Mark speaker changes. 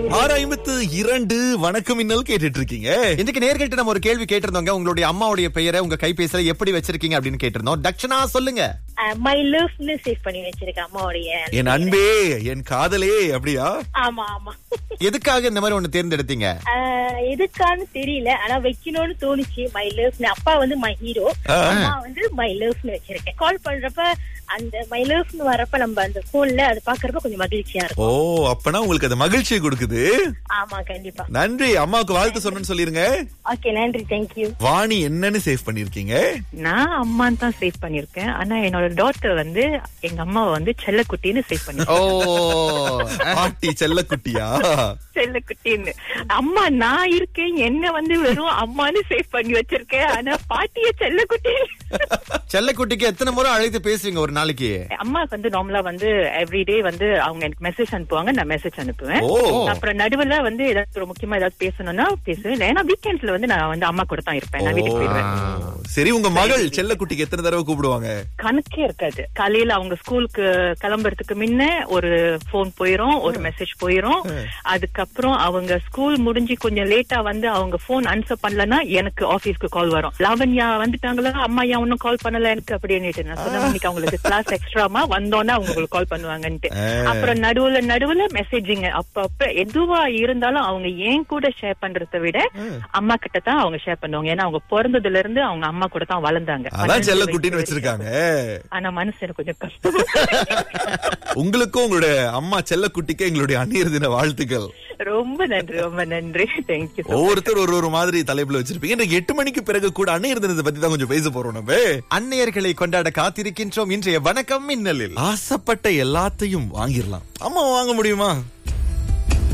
Speaker 1: ஆறு ஐம்பத்து இரண்டு வணக்கம் இன்னல் கேட்டுட்டு இருக்கீங்க
Speaker 2: இன்றைக்கு நேர்கிட்ட நம்ம ஒரு கேள்வி கேட்டிருந்தோங்க உங்களுடைய அம்மாவுடைய பெயரை உங்க கைபேசியில எப்படி வச்சிருக்கீங்க அப்படின்னு கேட்டிருந்தோம் தக்ஷனா சொல்லுங்க
Speaker 3: மை லவ்னு சேவ் பண்ணி வச்சிருக்கேன் அம்மாவுடைய
Speaker 1: என் அன்பே என் காதலே அப்படியா
Speaker 3: ஆமா ஆமா
Speaker 2: எதுக்காக இந்த மாதிரி ஒண்ணு தேர்ந்தெடுத்தீங்க
Speaker 3: ஆஹ் எதுக்கான்னு தெரியல ஆனா வைக்கணும்னு தோணுச்சு மை லவ்னு அப்பா வந்து மை ஹீரோ அம்மா வந்து மை லவ்னு வச்சிருக்கேன் கால் பண்றப்ப அந்த மை லவ்னு வரப்ப நம்ம அந்த போன்ல அது பாக்குறப்ப கொஞ்சம் மகிழ்ச்சியா
Speaker 1: ஓ
Speaker 3: இருக்கும்
Speaker 1: அப்பனா உங்களுக்கு அது மகிழ்ச்சியை கொடுக்குது
Speaker 3: ஆமா கண்டிப்பா
Speaker 1: நன்றி அம்மாவுக்கு வாழ்த்து சொன்னேன்னு சொல்லிருங்க
Speaker 3: ஓகே நன்றி தேங்க்யூ
Speaker 1: வாணி என்னன்னு சேவ் பண்ணிருக்கீங்க
Speaker 4: நான் அம்மான்னு தான் சேவ் பண்ணிருக்கேன் ஆனா என்னோட டாட்டர் வந்து எங்க அம்மாவை வந்து செல்லக்குட்டின்னு சேவ் பண்ணி
Speaker 2: ஓ
Speaker 1: பாட்டி செல்லக்குட்டியா
Speaker 4: செல்லக்குட்டின்னு அம்மா நான் இருக்கேன் என்ன வந்து வெறும் அம்மான்னு சேவ் பண்ணி வச்சிருக்கேன் ஆனா பாட்டிய செல்லக்குட்டி
Speaker 2: செல்லக்குட்டிக்கு எத்தனை முறை அழைத்து பேசுவீங்க ஒரு நாளைக்கு
Speaker 4: அம்மாக்கு வந்து நார்மலா வந்து எவ்ரிடே வந்து அவங்க எனக்கு மெசேஜ் அனுப்புவாங்க நான் மெசேஜ் அனுப்புவேன்
Speaker 1: ஓ
Speaker 4: அப்புறம் நடுவுல வந்து ஏதாவது ஒரு முக்கியமா ஏதாவது பேசணும்னா பேசுவேன் ஏன்னா வீக்கெண்ட்ஸ்ல வந்து நான் வந்து அம்மா கூட தான் இருப்பேன் நான் வீட்டுக்கு போயிடுவேன்
Speaker 1: சரி உங்க மகள் செல்லக்குட்டிக்கு எத்தனை தடவை கூப்பிடுவாங்க
Speaker 4: கணக்கே இருக்காது காலையில அவங்க ஸ்கூலுக்கு கிளம்புறதுக்கு முன்ன ஒரு போன் போயிரும் ஒரு மெசேஜ் போயிரும் அதுக்கப்புறம் அவங்க ஸ்கூல் முடிஞ்சு கொஞ்சம் லேட்டா வந்து அவங்க போன் ஆன்சர் பண்ணலன்னா எனக்கு ஆபீஸ்க்கு கால் வரும் லாவண்யா வந்துட்டாங்களா அம்மா ஏன் ஒன்னும் கால் பண்ணல எனக்கு அப்படின்னுட்டு நான் சொன்னேன் இன்னைக்கு அவங்களுக்கு கிளாஸ் எக்ஸ்ட்ராமா வந்தோன்னா அவங்க உங்களுக்கு கால் பண்ணுவாங்கன்ட்டு அப்புறம் நடுவுல நடுவுல மெசேஜிங்க அப்ப அப்ப எதுவா இருந்தாலும் அவங்க ஏன் கூட ஷேர் பண்றதை விட அம்மா கிட்ட தான் அவங்க ஷேர் பண்ணுவாங்க ஏன்னா அவங்க பிறந்ததுல இருந்து அவங்க அம்மா கூட தான் வளர்ந்தாங்க
Speaker 1: அதான்
Speaker 4: பன்னெண்டு
Speaker 1: செல்லக்குட்டின்னு
Speaker 4: வயசு
Speaker 1: வச்சிருக்காங்க
Speaker 4: ஆனா மனசு எனக்கு கொஞ்சம் கஷ்டம்
Speaker 1: உங்களுக்கும் உங்களுடைய அம்மா செல்லக்குட்டிக்கு எங்களுடைய அந்நியர் தின வாழ்த்துக்கள்
Speaker 4: ரொம்ப நன்றி ரொம்ப நன்றி தேங்க்யூ
Speaker 1: ஒவ்வொருத்தர் ஒரு ஒரு மாதிரி தலைப்புல வச்சிருப்பீங்க இன்றைக்கு எட்டு மணிக்கு பிறகு கூட அந்நியர் தினத்தை பத்தி தான் கொஞ்சம் பேச போறோம் நம்ம
Speaker 2: அன்னையர்களை கொண்டாட காத்திருக்கின்றோம் இன்றைய வணக்கம் மின்னலில்
Speaker 1: ஆசைப்பட்ட எல்லாத்தையும் வாங்கிடலாம் அம்மா வாங்க முடியுமா